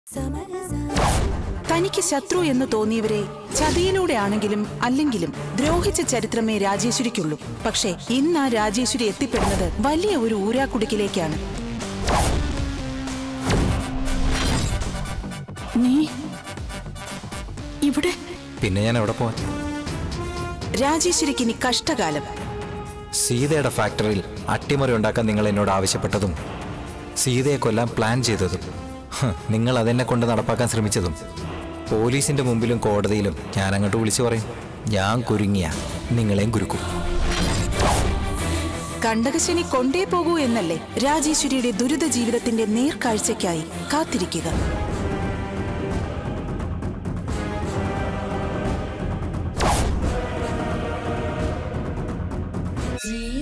തനിക്ക് ശത്രു എന്ന് തോന്നിയവരെ ചതിയിലൂടെ ആണെങ്കിലും അല്ലെങ്കിലും ദ്രോഹിച്ച ചരിത്രമേ രാജേശ്വരിക്കുള്ളൂ പക്ഷേ ഇന്ന് ആ രാജേശ്വരി എത്തിപ്പെടുന്നത് വലിയ ഒരു ഊരാക്കുടുക്കിലേക്കാണ് നീ ഇവിടെ പിന്നെ ഞാൻ എവിടെ പോവാൻ രാജേശ്വരിക്ക് ഇനി കഷ്ടകാലം സീതയുടെ ഫാക്ടറിയിൽ അട്ടിമറി ഉണ്ടാക്കാൻ നിങ്ങൾ എന്നോട് ആവശ്യപ്പെട്ടതും സീതയെ കൊല്ലാൻ പ്ലാൻ ചെയ്തതും ഹ്, നിങ്ങൾ അതെന്നെ കൊണ്ട് നടപ്പാക്കാൻ ശ്രമിച്ചതും പോലീസിന്റെ മുമ്പിലും കോടതിയിലും ഞാൻ അങ്ങോട്ട് വിളിച്ചു പറയും ഞാൻ കുരുങ്ങിയ നിങ്ങളെയും കുരുക്കും കണ്ടകശനി കൊണ്ടേ പോകൂ എന്നല്ലേ രാജേശ്വരിയുടെ ദുരിത ജീവിതത്തിന്റെ നേർക്കാഴ്ചയ്ക്കായി കാത്തിരിക്കുക ശ്രീ